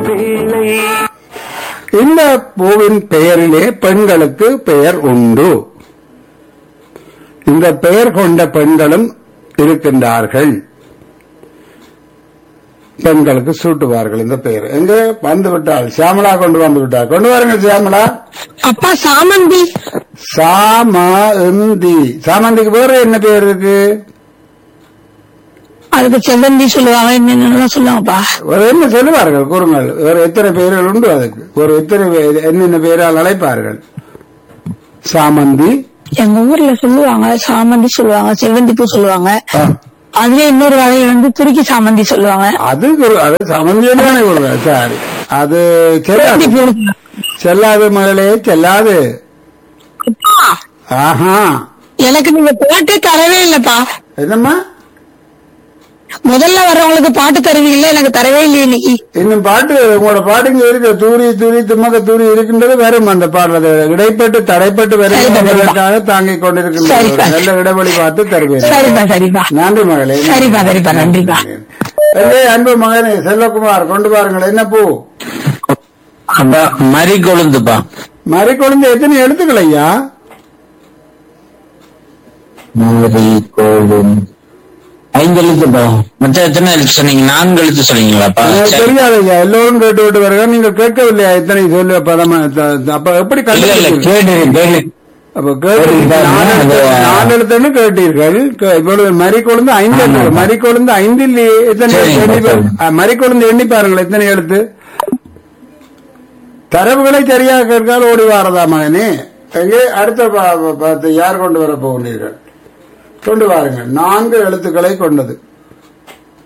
பிள்ளை இந்த பூவின் பெயரிலே பெண்களுக்கு பெயர் உண்டு இந்த பெயர் கொண்ட பெண்களும் இருக்கின்றார்கள் பெண்களுக்கு சூட்டுவார்கள் இந்த பெயர் எங்க வந்து விட்டாள் சியாமலா கொண்டு வந்து விட்டாள் கொண்டு வாருங்க சியாமலா அப்பா சாமந்தி சாமந்தி சாமந்திக்கு வேற என்ன பேர் இருக்கு அதுக்கு செவ்வந்தி சொல்லுவாங்க என்னென்னலாம் சொல்லுவாங்கப்பா வேற என்ன சொல்லுவார்கள் கூறுங்கள் வேற எத்தனை பெயர்கள் உண்டு அதுக்கு ஒரு எத்தனை பெயர் என்னென்ன பெயரால் அழைப்பார்கள் சாமந்தி எங்க ஊர்ல சொல்லுவாங்க சாமந்தி சொல்லுவாங்க செவ்வந்தி பூ சொல்லுவாங்க ஆ, அதுல இன்னொரு வகை வந்து துருக்கி சாமந்தி சொல்லுவாங்க அது ஒரு- அது சாமந்தி தானே கொடுங்க சரி அது செவ்வந்தி செல்லாது பூ செல்லாது மகளே செல்லாது அப்பா, ஆஹா எனக்கு நீங்க பாட்டு தரவே இல்லப்பா என்னம்மா முதல்ல வர்றவங்களுக்கு பாட்டு தருவீங்கல்ல எனக்கு தரவே இல்லையே இன்னைக்கு இன்னும் பாட்டு உங்களோட பாட்டு இங்க இருக்கு தூரி தூரி தும்மக்க தூரி இருக்கின்றது வரும் அந்த பாடுறது இடைப்பட்டு தடைப்பட்டு வரும் சரிப்பா, சரிப்பா. என்பதற்காக தாங்கிக் கொண்டிருக்கின்றது சரிப்பா. நல்ல இடைவெளி பார்த்து தருவேன் சரிப்பா சரிப்பா நன்றி மகளே சரிப்பா சரிப்பா நன்றிப்பா ஏய், அன்பு மகனே செல்லகுமார் கொண்டு பாருங்கள் என்ன பூ அப்பா மறி கொழுந்துப்பா மறை குழந்தை எத்தனை எழுத்துக்கள் ஐயா மறி கொழுந்து ஐந்து எழுத்துப்பா மொத்தம் எத்தனை எழுத்து சொன்னீங்க நான்கு எழுத்து சொன்னீங்களாப்பா எனக்கு சரி. தெரியாது ஐயா எல்லோரும் கேட்டு விட்டு வருக நீங்க கேட்கவில்லையா எத்தனை சொல்லு பதமா த- அப்ப எப்படி இல்ல இல்ல கண்டுபிடிச்சீங்க? கேட்டு கேட்டு அப்ப கேட்டு நாலு எழுத்து- நாலு எழுத்துன்னு கேட்டீர்கள் கே- இவ்வளவு மறி கொழுந்து ஐந்து எழுத்து மறி கொழுந்து ஐந்தில் எத்தனை சரி, எழுத்து எண்ணி பாரு- சரி. ஆ, மறி கொழுந்து எண்ணி பாருங்கள் எத்தனை எழுத்து தரவுகளை சரியாக கேட்கால் ஓடி வாரதா மகனே எங்கே அடுத்த பா- பா- பார்த்து யார் கொண்டு வர போகிறீர்கள் கொண்டு வாருங்கள் நான்கு எழுத்துக்களை கொண்டது